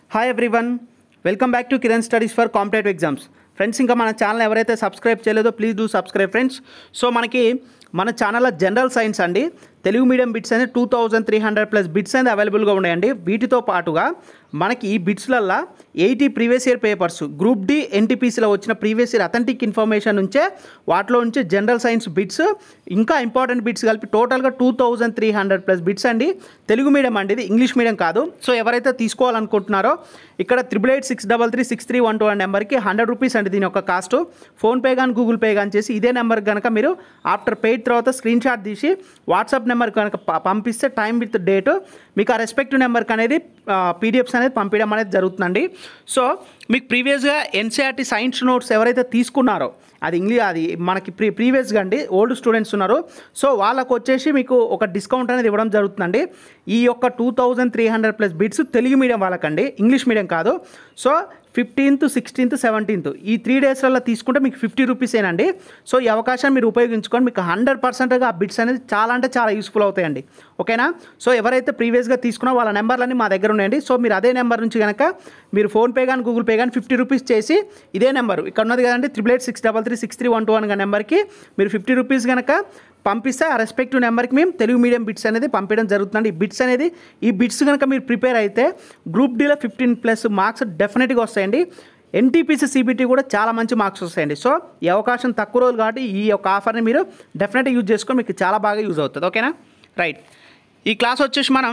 hi everyone welcome back to Kiran studies for competitive exams friends ఇంకా మన channel ఎవరైతే subscribe చేయలేదో please do subscribe friends so మనకి మన ఛానల్లో జనరల్ సైన్స్ అండి తెలుగు మీడియం బిట్స్ అనేది two thousand three hundred plus bits అనేది అవైలబుల్గా ఉన్నాయండి వీటితో పాటుగా మనకి ఈ బిట్స్లల్లో eighty previous year papers group D ఎన్టీపీసీలో వచ్చిన ప్రీవియస్ ఇయర్ అథెంటిక్ ఇన్ఫర్మేషన్ నుంచే వాటిలో నుంచి జనరల్ సైన్స్ బిట్స్ ఇంకా ఇంపార్టెంట్ బిట్స్ కలిపి టోటల్గా two thousand three hundred plus bits అండి తెలుగు మీడియం అండి ఇది ఇంగ్లీష్ మీడియం కాదు సో ఎవరైతే తీసుకోవాలనుకుంటున్నారో ఇక్కడ triple eight six double three six three one two one నెంబర్కి హండ్రెడ్ రూపీస్ అండి దీని యొక్క కాస్ట్ ఫోన్పే కానీ గూగుల్ పే కానీ చేసి ఇదే నెంబర్ కనుక మీరు ఆఫ్టర్ పెయిడ్ తర్వాత స్క్రీన్ షాట్ తీసి వాట్సాప్ నెంబర్ కనుక ప- పంపిస్తే టైం విత్ డేట్ మీకు ఆ రెస్పెక్టివ్ నెంబర్కి అనేది పీడిఎఫ్స్ అనేది పంపించడం అనేది జరుగుతుందండి సో మీకు ప్రీవియస్గా ఎన్సీఆర్టీ సైన్స్ నోట్స్ ఎవరైతే తీసుకున్నారో అది ఇంగ్లీష్ అది మనకి ప్రీ ప్రీవియస్గా అండి ఓల్డ్ స్టూడెంట్స్ ఉన్నారు సో వాళ్ళకు వచ్చేసి మీకు ఒక డిస్కౌంట్ అనేది ఇవ్వడం జరుగుతుందండి ఈ యొక్క two thousand three hundred plus bits Telugu medium వాళ్ళకండి ఇంగ్లీష్ మీడియం కాదు సో ఫిఫ్టీన్త్ సిక్స్టీన్త్ సెవెంటీన్త్ ఈ త్రీ డేస్లలో తీసుకుంటే మీకు ఫిఫ్టీ రూపీసేనండి సో ఈ అవకాశాన్ని మీరు ఉపయోగించుకొని మీకు హండ్రెడ్ పర్సెంట్గా ఆ బిట్స్ అనేది చాలా అంటే చాలా యూస్ఫుల్ అవుతాయండి ఓకేనా సో ఎవరైతే ప్రీవియస్గా తీసుకున్నా వాళ్ళ నెంబర్లన్నీ మా దగ్గర ఉన్నాయండి సో మీరు అదే నెంబర్ నుంచి కనుక మీరు ఫోన్పే కానీ గూగుల్ పే కానీ ఫిఫ్టీ రూపీస్ చేసి ఇదే నెంబర్ ఇక్కడ ఉన్నది కదండి triple eight six double three six three one two one నెంబర్కి మీరు ఫిఫ్టీ రూపీస్ కనుక పంపిస్తే ఆ రెస్పెక్టివ్ నెంబర్కి మేము తెలుగు మీడియం బిట్స్ అనేది పంపించడం జరుగుతుందండి ఈ బిట్స్ అనేది ఈ బిట్స్ కనుక మీరు ప్రిపేర్ అయితే గ్రూప్ డీలో ఫిఫ్టీన్ ప్లస్ మార్క్స్ డెఫినెట్గా వస్తాయండి ఎన్టీపీసీ సిబిటీ కూడా చాలా మంచి మార్క్స్ వస్తాయండి సో ఈ అవకాశం తక్కువ రోజులు కాబట్టి ఈ యొక్క ఆఫర్ని మీరు డెఫినెట్గా యూజ్ చేసుకొని మీకు చాలా బాగా యూజ్ అవుతుంది ఓకేనా రైట్ ఈ క్లాస్ వచ్చేసి మనం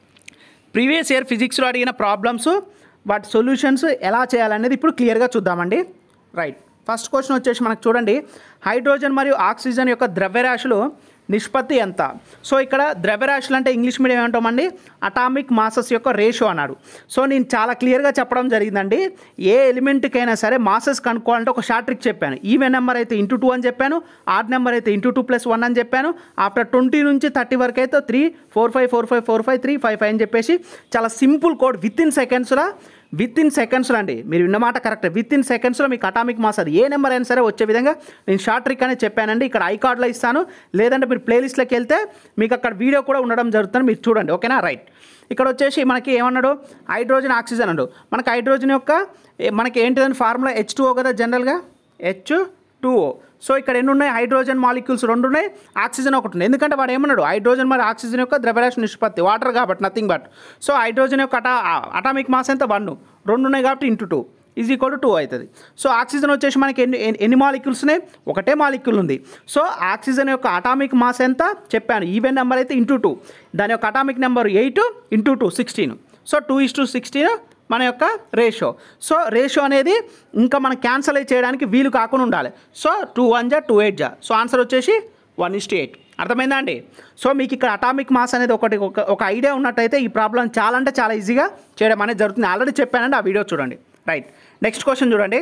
ప్రీవియస్ ఇయర్ ఫిజిక్స్లో అడిగిన ప్రాబ్లమ్స్ వాటి సొల్యూషన్స్ ఎలా చేయాలనేది ఇప్పుడు క్లియర్గా చూద్దామండి రైట్ ఫస్ట్ క్వశ్చన్ వచ్చేసి మనకు చూడండి హైడ్రోజన్ మరియు ఆక్సిజన్ యొక్క ద్రవ్యరాశులు నిష్పత్తి ఎంత సో ఇక్కడ ద్రవ్యరాశులు అంటే ఇంగ్లీష్ మీడియం ఏమంటామండి అటామిక్ మాసెస్ యొక్క రేషియో అన్నాడు సో నేను చాలా క్లియర్గా చెప్పడం జరిగిందండి ఏ ఎలిమెంట్కైనా సరే మాసెస్ కనుక్కోవాలంటే ఒక షార్ట్ ట్రిక్ చెప్పాను ఈవెన్ నెంబర్ అయితే ఇంటూ టూ అని చెప్పాను ఆడ్ నెంబర్ అయితే ఇంటూ టూ ప్లస్ వన్ అని చెప్పాను ఆఫ్టర్ ట్వంటీ నుంచి థర్టీ వరకు అయితే three four five four five four five three five five అని చెప్పేసి చాలా సింపుల్ కోడ్ విత్ ఇన్ సెకండ్స్లో విత్ ఇన్ సెకండ్స్లో అండి మీరు విన్నమాట కరెక్ట్ విత్ ఇన్ సెకండ్స్లో మీకు అటామిక్ మాస్ అది ఏ నెంబర్ అయినా సరే వచ్చే విధంగా నేను షార్ట్ ట్రిక్ అనేది చెప్పానండి ఇక్కడ ఐ కార్డ్లో ఇస్తాను లేదంటే మీరు ప్లేలిస్ట్లోకి వెళ్తే మీకు అక్కడ వీడియో కూడా ఉండడం జరుగుతుంది మీరు చూడండి ఓకేనా రైట్ ఇక్కడ వచ్చేసి మనకి ఏమన్నాడు హైడ్రోజన్ ఆక్సిజన్ అన్నాడు మనకి హైడ్రోజన్ యొక్క ఏ- మనకి ఏంటిదని ఫార్ములా హెచ్ టూ కదా జనరల్గా హెచ్ టూ ఓ సో ఇక్కడ ఎన్ని ఉన్నాయి హైడ్రోజన్ మాలిక్యూల్స్ రెండు ఉన్నాయి ఆక్సిజన్ ఒకటి ఉంది ఎందుకంటే వాడు ఏమన్నాడు హైడ్రోజన్ మరి ఆక్సిజన్ యొక్క ద్రవ్యరాశి నిష్పత్తి వాటర్ కాబట్టి నథింగ్ బట్ సో హైడ్రోజన్ యొక్క అటా అటామిక్ మాస్ ఎంత వన్ రెండు ఉన్నాయి కాబట్టి into two is equal to two అవుతుంది సో ఆక్సిజన్ వచ్చేసి మనకి ఎన్ని ఎన్ని- ఎన్ని మాలిక్యూల్స్ ఉన్నాయి ఒకటే మాలిక్యూల్ ఉంది సో ఆక్సిజన్ యొక్క అటామిక్ మాస్ ఎంత చెప్పాను ఈవెన్ నెంబర్ అయితే ఇంటూ టూ దాని యొక్క atomic number eight into two sixteen so two is to sixteen మన యొక్క రేషియో సో రేషియో అనేది ఇంకా మనం క్యాన్సల్ చేయడానికి వీలు కాకుండా ఉండాలి సో టూ వన్ జా టూ ఎయిట్ జా సో ఆన్సర్ వచ్చేసి వన్ ఇస్ ఎయిట్ అర్థమైందా అండి సో మీకు ఇక్కడ అటామిక్ మాస్ అనేది ఒకటి ఒక ఒక ఐడియా ఉన్నట్టయితే ఈ ప్రాబ్లం చాలా అంటే చాలా ఈజీగా చేయడం అనేది జరుగుతుంది ఆల్రెడీ చెప్పానండి ఆ వీడియో చూడండి రైట్ నెక్స్ట్ క్వశ్చన్ చూడండి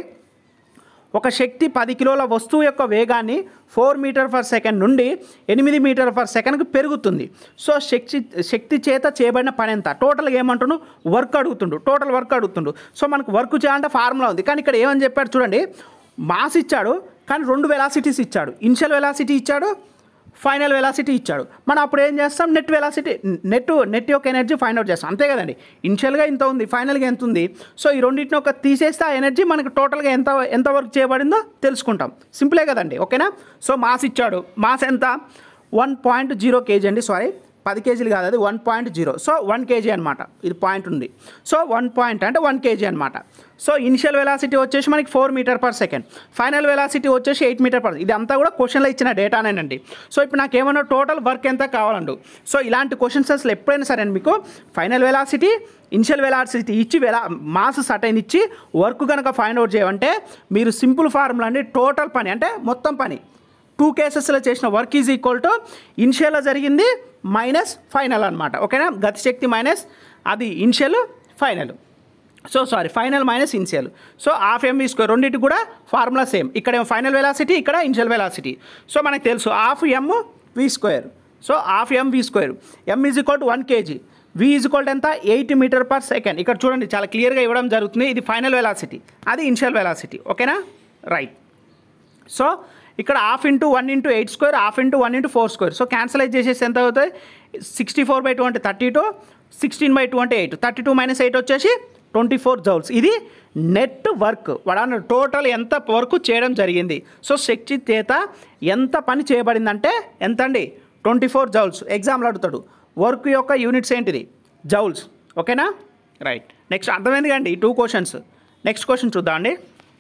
ఒక శక్తి పది కిలోల వస్తువు యొక్క వేగాన్ని ఫోర్ మీటర్ పర్ సెకండ్ నుండి ఎనిమిది మీటర్ పర్ సెకండ్కి పెరుగుతుంది సో శక్తి శక్తి చేత చేయబడిన పని ఎంత టోటల్గా ఏమంటుండు వర్క్ అడుగుతుండు టోటల్ వర్క్ అడుగుతుండు సో మనకు వర్క్ చేయాలంటే ఫార్ములా ఉంది కానీ ఇక్కడ ఏమని చెప్పాడు చూడండి మాస్ ఇచ్చాడు కానీ రెండు వెలాసిటీస్ ఇచ్చాడు ఇనిషియల్ వెలాసిటీ ఇచ్చాడు ఫైనల్ వెలాసిటీ ఇచ్చాడు మనం అప్పుడు ఏం చేస్తాం నెట్ వెలాసిటీ నెట్ నెట్ యొక్క ఎనర్జీ ఫైండ్ అవుట్ చేస్తాం అంతే కదండి ఇనిషియల్గా ఇంత ఉంది ఫైనల్గా ఎంత ఉంది సో ఈ రెండింటిని ఒక తీసేస్తే ఆ ఎనర్జీ మనకి టోటల్గా ఎంత ఎంత వర్క్ చేయబడిందో తెలుసుకుంటాం సింపులే కదండి ఓకేనా సో మాస్ ఇచ్చాడు మాస్ ఎంత వన్ పాయింట్ జీరో కేజీ అండి సారీ పది కేజీలు కాదు అది one point zero so one kg అనమాట ఇది పాయింట్ ఉంది సో వన్ పాయింట్ అంటే వన్ కేజీ అనమాట సో ఇనిషియల్ వెలాసిటీ వచ్చేసి మనకి four meter per second final velocity వచ్చేసి ఎయిట్ మీటర్ పర్ ఇది అంతా కూడా క్వశ్చన్లో ఇచ్చిన డేటానేనండి సో ఇప్పుడు నాకు ఏమన్నా టోటల్ వర్క్ ఎంత కావాలండు సో ఇలాంటి క్వశ్చన్స్ అసలు ఎప్పుడైనా సరే మీకు ఫైనల్ వెలాసిటీ ఇనిషియల్ వెలాసిటీ ఇచ్చి వెలా మాస్ సటైన్ ఇచ్చి వర్క్ కనుక ఫైండ్ అవుట్ చేయమంటే మీరు సింపుల్ ఫార్ములా అండి టోటల్ పని అంటే మొత్తం పని టూ కేసెస్లో చేసిన వర్క్ ఈజ్ ఈక్వల్ టు ఇనిషియల్లో జరిగింది మైనస్ ఫైనల్ అనమాట ఓకేనా గతిశక్తి మైనస్ అది initial final so sorry final minus initial so half MV square రెండింటి కూడా ఫార్ములా సేమ్ ఇక్కడ ఫైనల్ వెలాసిటీ ఇక్కడ ఇనిషియల్ వెలాసిటీ సో మనకు తెలుసు half M V square so half M V square M is equal to one kg V is equal to ఎంత eight meter per second ఇక్కడ చూడండి చాలా క్లియర్గా ఇవ్వడం జరుగుతుంది ఇది ఫైనల్ వెలాసిటీ అది ఇనిషియల్ వెలాసిటీ ఓకేనా రైట్ సో ఇక్కడ half into one into eight square half into one into four square so క్యాన్సలైజ్ చేసేసి ఎంత అవుతుంది సిక్స్టీ ఫోర్ బై టూ అంటే thirty two sixteen by two అంటే eight thirty two minus eight వచ్చేసి twenty four joules ఇది net work వాడు total ఎంత వర్క్ చేయడం జరిగింది సో శక్తి చేత ఎంత పని చేయబడిందంటే ఎంత అండి ట్వంటీ ఫోర్ జౌల్స్ ఎగ్జామ్లో అడుగుతాడు వర్క్ యొక్క యూనిట్స్ ఏంటిది జౌల్స్ ఓకేనా రైట్ నెక్స్ట్ అర్థమైంది కండి ఈ టూ క్వశ్చన్స్ నెక్స్ట్ క్వశ్చన్ చూద్దాం అండి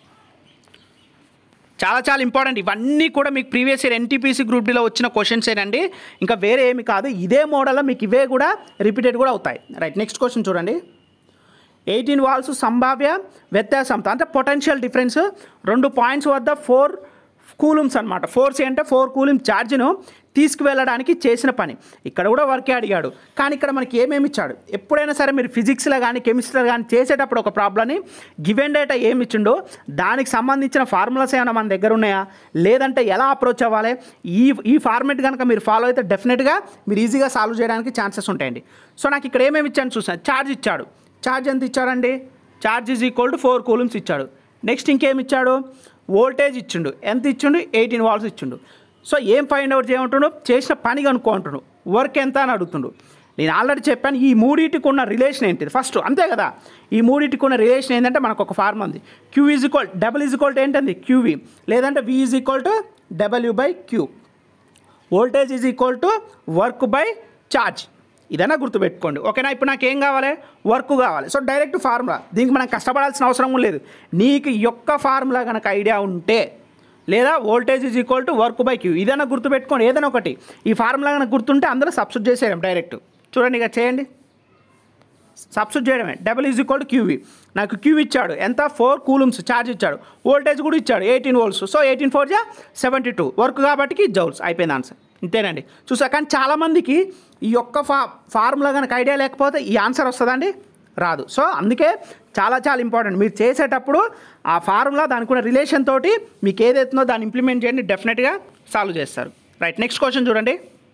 చాలా చాలా ఇంపార్టెంట్ ఇవన్నీ కూడా మీకు ప్రీవియస్ ఇయర్ ఎన్టీపీసీ గ్రూప్ డీలో వచ్చిన క్వశ్చన్స్ ఏనండి ఇంకా వేరే ఏమి కాదు ఇదే మోడల్లో మీకు ఇవే కూడా రిపీటెడ్ కూడా అవుతాయి రైట్ నెక్స్ట్ క్వశ్చన్ చూడండి ఎయిటీన్ వాల్స్ సంభావ్య వ్యత్యాసంతో అంటే పొటెన్షియల్ డిఫరెన్స్ రెండు పాయింట్స్ వద్ద ఫోర్ కూలుమ్స్ అనమాట ఫోర్స్ అంటే ఫోర్ కూలింగ్ ఛార్జ్ను తీసుకువెళ్ళడానికి చేసిన పని ఇక్కడ కూడా వర్కే అడిగాడు కానీ ఇక్కడ మనకి ఏమేమి ఇచ్చాడు ఎప్పుడైనా సరే మీరు ఫిజిక్స్లో కానీ కెమిస్ట్రీలో కానీ చేసేటప్పుడు ఒక ప్రాబ్లమ్ని గివెన్ డేటా ఏమి ఇచ్చిండో దానికి సంబంధించిన ఫార్ములాస్ ఏమైనా మన దగ్గర ఉన్నాయా లేదంటే ఎలా అప్రోచ్ అవ్వాలి ఈ ఈ ఫార్మేట్ కనుక మీరు ఫాలో అయితే డెఫినెట్గా మీరు ఈజీగా సాల్వ్ చేయడానికి ఛాన్సెస్ ఉంటాయండి సో నాకు ఇక్కడ ఏమేమి ఇచ్చాను చూసాను ఛార్జ్ ఇచ్చాడు ఛార్జ్ ఎంత ఇచ్చాడండి charge is equal to four coulombs ఇచ్చాడు నెక్స్ట్ ఇంకేమి ఇచ్చాడు వోల్టేజ్ ఇచ్చిండు ఎంత ఇచ్చిండు ఎయిటీన్ వాల్స్ ఇచ్చిండు సో ఏం ఫైండ్ అవుట్ చేయమంటుండు చేసిన పని కనుక్కో అంటుండు వర్క్ ఎంత అని అడుగుతుండు నేను ఆల్రెడీ చెప్పాను ఈ మూడింటికి ఉన్న రిలేషన్ ఏంటిది ఫస్ట్ అంతే కదా ఈ మూడింటికి ఉన్న రిలేషన్ ఏంటంటే మనకు ఒక ఫార్మ్ ఉంది Q is equal W is equal to ఏంటంది క్యూవి లేదంటే V is equal to W by Q voltage is equal to work by charge ఇదైనా గుర్తుపెట్టుకోండి ఓకేనా ఇప్పుడు నాకు ఏం కావాలి వర్క్ కావాలి సో డైరెక్ట్ ఫార్ములా దీనికి మనం కష్టపడాల్సిన అవసరం కూడా లేదు నీకు ఈ యొక్క ఫార్ములా కనుక ఐడియా ఉంటే లేదా voltage is equal to work by Q ఇదైనా గుర్తుపెట్టుకోండి ఏదైనా ఒకటి ఈ ఫార్ములా కనుక గుర్తుంటే అందరూ సబ్స్టిట్యూట్ చేసేయడం డైరెక్ట్ చూడండి ఇక చేయండి సబ్స్టిట్యూట్ చేయడమే double is equal to QV నాకు క్యూ ఇచ్చాడు ఎంత ఫోర్ కూలమ్స్ ఛార్జ్ ఇచ్చాడు వోల్టేజ్ కూడా ఇచ్చాడు eighteen volts so eighteen four జా సెవెంటీ టూ వర్క్ కాబట్టి జౌల్స్ అయిపోయింది ఆన్సర్ ఇంతేనండి చూసా కానీ చాలామందికి ఈ యొక్క ఫా ఫార్ములా కనుక ఐడియా లేకపోతే ఈ ఆన్సర్ వస్తుందండి రాదు సో అందుకే చాలా చాలా ఇంపార్టెంట్ మీరు చేసేటప్పుడు ఆ ఫార్ములా దానికి ఉన్న రిలేషన్ తోటి మీకు ఏదైతుందో దాన్ని ఇంప్లిమెంట్ చేయండి డెఫినెట్గా సాల్వ్ చేస్తారు రైట్ నెక్స్ట్ క్వశ్చన్ చూడండి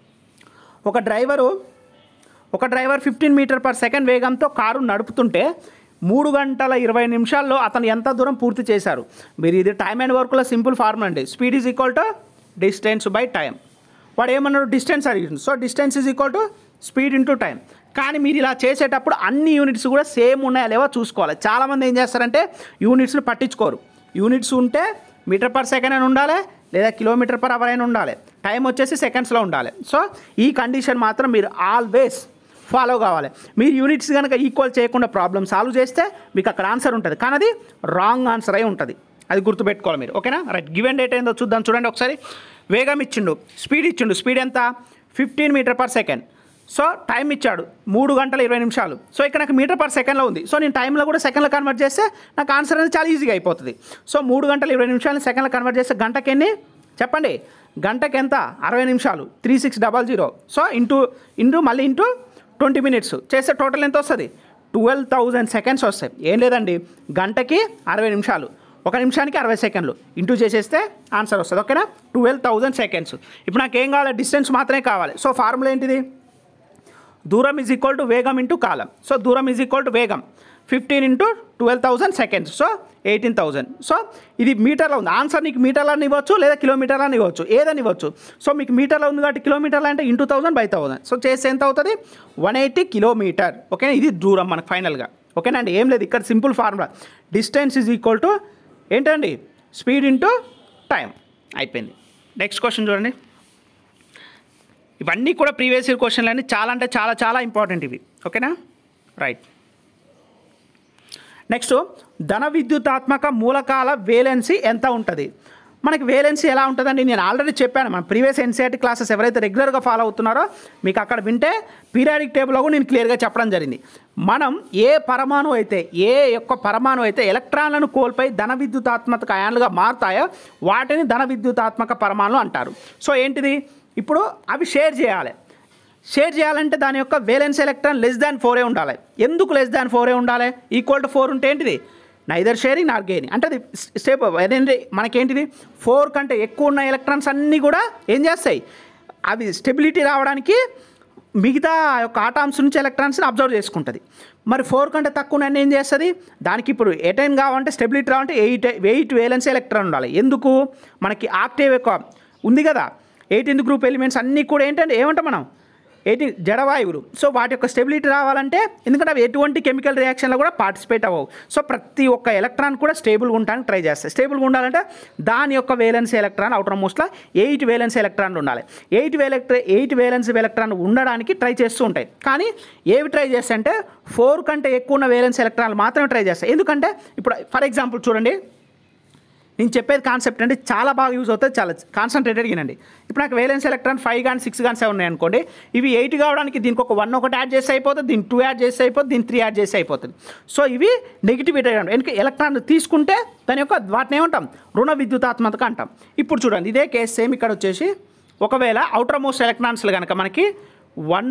ఒక డ్రైవరు ఒక driver fifteen meter per second వేగంతో కారు నడుపుతుంటే మూడు గంటల ఇరవై నిమిషాల్లో అతను ఎంత దూరం పూర్తి చేశారు మీరు ఇది టైం అండ్ వర్క్లో సింపుల్ ఫార్ములా అండి speed is equal to distance by time వాడు ఏమన్నాడు డిస్టెన్స్ అడిగింది so distance is equal to speed into time కానీ మీరు ఇలా చేసేటప్పుడు అన్ని యూనిట్స్ కూడా సేమ్ ఉన్నాయా లేవో చూసుకోవాలి చాలామంది ఏం చేస్తారంటే యూనిట్స్ని పట్టించుకోరు యూనిట్స్ ఉంటే మీటర్ పర్ సెకండ్ అని ఉండాలి లేదా కిలోమీటర్ పర్ అవర్ అయినా ఉండాలి టైం వచ్చేసి సెకండ్స్లో ఉండాలి సో ఈ కండిషన్ మాత్రం మీరు ఆల్వేస్ ఫాలో కావాలి మీరు యూనిట్స్ కనుక ఈక్వల్ చేయకుండా ప్రాబ్లమ్ సాల్వ్ చేస్తే మీకు అక్కడ ఆన్సర్ ఉంటుంది కానీ అది రాంగ్ ఆన్సర్ అయి ఉంటుంది అది గుర్తుపెట్టుకోవాలి మీరు ఓకేనా రైట్ గివెన్ డేట్ ఏందో చూద్దాం చూడండి ఒకసారి వేగం ఇచ్చిండు స్పీడ్ ఇచ్చిండు స్పీడ్ ఎంత fifteen meter per second so time ఇచ్చాడు మూడు గంటల ఇరవై నిమిషాలు సో ఇక్కడ నాకు మీటర్ పర్ సెకండ్లో ఉంది సో నేను టైంలో కూడా సెకండ్లో కన్వర్ట్ చేస్తే నాకు ఆన్సర్ అనేది చాలా ఈజీగా అయిపోతుంది సో మూడు గంటల ఇరవై నిమిషాలని సెకండ్లో కన్వర్ట్ చేస్తే గంటకి ఎన్ని చెప్పండి గంటకి ఎంత అరవై నిమిషాలు three six double zero so into into మళ్ళీ ఇంటూ ట్వంటీ మినిట్స్ చేస్తే టోటల్ ఎంత వస్తుంది ట్వెల్వ్ థౌజండ్ సెకండ్స్ వస్తాయి ఏం లేదండి గంటకి అరవై నిమిషాలు ఒక నిమిషానికి అరవై సెకండ్లు ఇంటూ చేసేస్తే ఆన్సర్ వస్తుంది ఓకేనా ట్వెల్వ్ థౌజండ్ సెకండ్స్ ఇప్పుడు నాకు ఏం కావాలి డిస్టెన్స్ మాత్రమే కావాలి సో ఫార్ములా ఏంటిది దూరం ఈజ్ ఈక్వల్ టు వేగం ఇంటూ కాలం సో దూరం ఈజ్ ఈక్వల్ టు వేగం fifteen into twelve thousand seconds so eighteen thousand so ఇది మీటర్లో ఉంది ఆన్సర్ నీకు మీటర్లో ఇవ్వచ్చు లేదా కిలోమీటర్లో ఇవ్వచ్చు ఏదని ఇవ్వచ్చు సో మీకు మీటర్లో ఉంది కాబట్టి కిలోమీటర్లు అంటే into thousand by thousand so చేస్తే ఎంత అవుతుంది వన్ ఎయిటీ కిలోమీటర్ ఓకేనా ఇది దూరం మనకు ఫైనల్గా ఓకేనా అండి ఏం లేదు ఇక్కడ simple formula distance is equal to ఏంటండి స్పీడ్ ఇంటూ టైం అయిపోయింది నెక్స్ట్ క్వశ్చన్ చూడండి ఇవన్నీ కూడా ప్రీవియస్ ఇయర్ క్వశ్చన్లు అన్నీ చాలా అంటే చాలా చాలా ఇంపార్టెంట్ ఇవి ఓకేనా రైట్ నెక్స్ట్ ధన విద్యుతాత్మక మూలకాల వేలెన్సీ ఎంత ఉంటుంది మనకి వేలెన్సీ ఎలా ఉంటుందండి నేను ఆల్రెడీ చెప్పాను మన ప్రీవియస్ ఎన్సీఆర్టీ క్లాసెస్ ఎవరైతే రెగ్యులర్గా ఫాలో అవుతున్నారో మీకు అక్కడ వింటే పీరియాడిక్ టేబుల్లో కూడా నేను క్లియర్గా చెప్పడం జరిగింది మనం ఏ పరమాణు అయితే ఏ యొక్క పరమాణు అయితే ఎలక్ట్రాన్లను కోల్పోయి ధన విద్యుతాత్మక అయాన్లుగా మారుతాయో వాటిని ధన విద్యుతాత్మక పరమాణులు అంటారు సో ఏంటిది ఇప్పుడు అవి షేర్ చేయాలి షేర్ చేయాలంటే దాని యొక్క వేలెన్స్ ఎలక్ట్రాన్ లెస్ దాన్ ఫోరే ఉండాలి ఎందుకు లెస్ దాన్ ఫోరే ఉండాలి ఈక్వల్ టు ఫోర్ ఉంటే ఏంటిది నైదర్ షేరింగ్ నాట్ గెయినింగ్ అంటే అది స్టెప్ అదేంటి మనకేంటిది ఫోర్ కంటే ఎక్కువ ఉన్న ఎలక్ట్రాన్స్ అన్నీ కూడా ఏం చేస్తాయి అవి స్టెబిలిటీ రావడానికి మిగతా ఆ యొక్క ఆటామ్స్ నుంచి ఎలక్ట్రాన్స్ని అబ్జర్వ్ చేసుకుంటుంది మరి ఫోర్ కంటే తక్కువ ఉన్న ఏం చేస్తుంది దానికి ఇప్పుడు ఎటైన్ కావాలంటే స్టెబిలిటీ రావాలంటే ఎయిట్ ఎయిట్ వేలెన్స్ ఎలక్ట్రాన్ ఉండాలి ఎందుకు మనకి ఆక్టేవ్ యొక్క ఉంది కదా ఎయిటీన్త్ గ్రూప్ ఎలిమెంట్స్ అన్నీ కూడా ఏంటంటే ఏమంటాం మనం ఎయిటీ జడవాయువులు సో వాటి యొక్క స్టెబిలిటీ రావాలంటే ఎందుకంటే అవి ఎటువంటి కెమికల్ రియాక్షన్లో కూడా పార్టిసిపేట్ అవ్వవు సో ప్రతి ఒక్క ఎలక్ట్రాన్ కూడా స్టేబుల్గా ఉండడానికి ట్రై చేస్తాయి స్టేబుల్గా ఉండాలంటే దాని యొక్క వేలెన్స్ ఎలక్ట్రాన్ అవుటర్ మోస్ట్లో ఎయిట్ వేలెన్స్ ఎలక్ట్రాన్లు ఉండాలి ఎయిట్ వేలెక్ట్ర ఎయిట్ వేలెన్స్ ఎలక్ట్రాన్ ఉండడానికి ట్రై చేస్తూ ఉంటాయి కానీ ఏవి ట్రై చేస్తాయి అంటే ఫోర్ కంటే ఎక్కువ ఉన్న వేలెన్స్ ఎలక్ట్రాన్లు మాత్రమే ట్రై చేస్తాయి ఎందుకంటే ఇప్పుడు ఫర్ ఎగ్జాంపుల్ చూడండి నేను చెప్పేది కాన్సెప్ట్ అంటే చాలా బాగా యూజ్ అవుతుంది చాలా కాన్సన్ట్రేటెడ్ వినండి ఇప్పుడు నాకు వేలెన్స్ ఎలక్ట్రాన్ ఫైవ్ కానీ సిక్స్ కానీ సెవెన్ ఉన్నాయి అనుకోండి ఇవి ఎయిట్ కావడానికి దీనికి ఒక వన్ ఒకటి యాడ్ చేస్తే అయిపోతుంది దీన్ని టూ యాడ్ చేస్తే అయిపోతుంది దీన్ని త్రీ యాడ్ చేస్తే అయిపోతుంది సో ఇవి నెగిటివిటీ ఎందుకంటే ఎలక్ట్రాన్ తీసుకుంటే దాని యొక్క వాటిని ఏమంటాం రుణ విద్యుతాత్మక అంటాం ఇప్పుడు చూడండి ఇదే కేసు సేమ్ ఇక్కడ వచ్చేసి ఒకవేళ అవుటర్ మోస్ట్ ఎలక్ట్రాన్స్లు కనుక మనకి వన్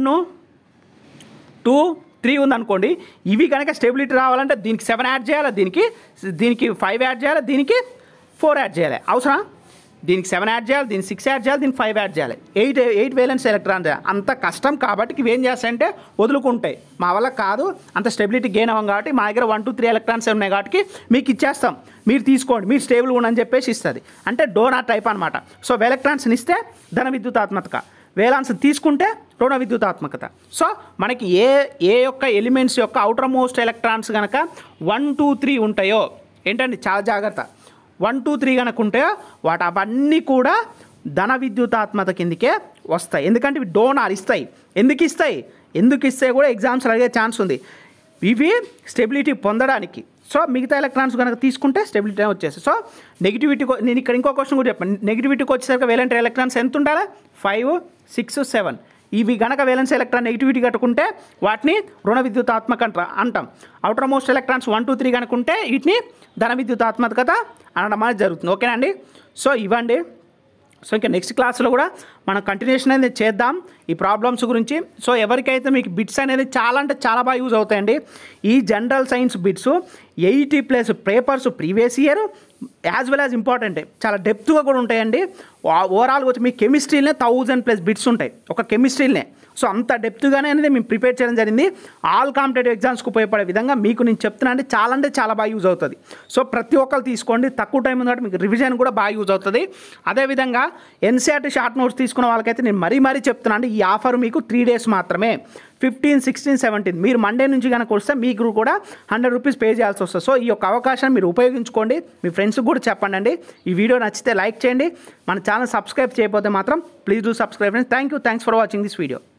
టూ త్రీ ఉందనుకోండి ఇవి కనుక స్టెబిలిటీ రావాలంటే దీనికి సెవెన్ యాడ్ చేయాలి దీనికి దీనికి ఫైవ్ యాడ్ చేయాలి దీనికి ఫోర్ యాడ్ చేయాలి అవసరం దీనికి సెవెన్ యాడ్ చేయాలి దీనికి సిక్స్ యాడ్ చేయాలి దీనికి ఫైవ్ యాడ్ చేయాలి ఎయిట్ ఎయిట్ వేలెన్స్ ఎలక్ట్రాన్ అంత కష్టం కాబట్టి ఇవి ఏం చేస్తాయంటే వదులుకుంటాయి మా వల్ల కాదు అంత స్టెబిలిటీ గెయిన్ అవ్వం కాబట్టి మా దగ్గర వన్ టూ త్రీ ఎలక్ట్రాన్స్ ఉన్నాయి కాబట్టి మీకు ఇచ్చేస్తాం మీరు తీసుకోండి మీరు స్టేబుల్ ఉండని చెప్పేసి ఇస్తుంది అంటే డోనార్ టైప్ అనమాట సో ఎలక్ట్రాన్స్ని ఇస్తే ధన విద్యుతాత్మక వేలాన్స్ తీసుకుంటే రుణ విద్యుతాత్మకత సో మనకి ఏ ఏ యొక్క ఎలిమెంట్స్ యొక్క అవుటర్ మోస్ట్ ఎలక్ట్రాన్స్ కనుక వన్ టూ త్రీ ఉంటాయో ఏంటండి చాలా జాగ్రత్త వన్ టూ త్రీ కనుక ఉంటే వాటి అవన్నీ కూడా ధన విద్యుతాత్మక కిందకే వస్తాయి ఎందుకంటే ఇవి డోనార్ ఇస్తాయి ఎందుకు ఇస్తాయి ఎందుకు ఇస్తే కూడా ఎగ్జామ్స్ అడిగే ఛాన్స్ ఉంది ఇవి స్టెబిలిటీ పొందడానికి సో మిగతా ఎలక్ట్రాన్స్ కనుక తీసుకుంటే స్టెబిలిటీ వచ్చేస్తాయి సో నెగిటివిటీ నేను ఇక్కడ ఇంకో క్వశ్చన్ కూడా చెప్పాను నెగిటివిటీకి వచ్చేసరికి వేలంటే ఎలక్ట్రాన్స్ ఎంత ఉండాలి ఫైవ్ సిక్స్ సెవెన్ ఇవి గనక వేలెన్స్ ఎలక్ట్రాన్ నెగిటివిటీ కట్టుకుంటే వాటిని రుణ విద్యుతాత్మక అంట అంటాం outermost electrons one two three కనుకుంటే వీటిని ధన విద్యుతాత్మకత అనడం అనేది జరుగుతుంది ఓకేనా అండి సో ఇవ్వండి సో ఇంకా నెక్స్ట్ క్లాస్లో కూడా మనం కంటిన్యూషన్ అనేది చేద్దాం ఈ ప్రాబ్లమ్స్ గురించి సో ఎవరికైతే మీకు బిట్స్ అనేది చాలా అంటే చాలా బాగా యూజ్ అవుతాయండి ఈ general science bits eighty plus papers previous year as well as important చాలా డెప్త్గా కూడా ఉంటాయండి ఓవరాల్గా వచ్చి మీ కెమిస్ట్రీలనే థౌజండ్ ప్లస్ బిట్స్ ఉంటాయి ఒక కెమిస్ట్రీలనే సో అంత డెప్త్గానే అనేది మేము ప్రిపేర్ చేయడం జరిగింది ఆల్ కాంపిటేటివ్ ఎగ్జామ్స్కి ఉపయోగపడే విధంగా మీకు నేను చెప్తున్నా అంటే చాలా అంటే చాలా బాగా యూజ్ అవుతుంది సో ప్రతి ఒక్కరు తీసుకోండి తక్కువ టైం ఉంది కాబట్టి మీకు రివిజన్ కూడా బాగా యూజ్ అవుతుంది అదేవిధంగా ఎన్సీఆర్టీ షార్ట్ నోట్స్ తీసుకున్న వాళ్ళకైతే నేను మరీ మరీ చెప్తున్నాను అంటే ఈ ఆఫర్ మీకు త్రీ డేస్ మాత్రమే ఫిఫ్టీన్ సిక్స్టీన్ సెవెంటీన్ మీరు మండే నుంచి కనుక వస్తే మీకు కూడా హండ్రెడ్ రూపీస్ పే చేయాల్సి వస్తుంది సో ఈ యొక్క అవకాశాన్ని మీరు ఉపయోగించుకోండి మీ ఫ్రెండ్స్కి కూడా చెప్పండి అండి ఈ వీడియో నచ్చితే లైక్ చేయండి మన ఛానల్ సబ్స్క్రైబ్ చేయకపోతే మాత్రం please do subscribe thank you thanks for watching this video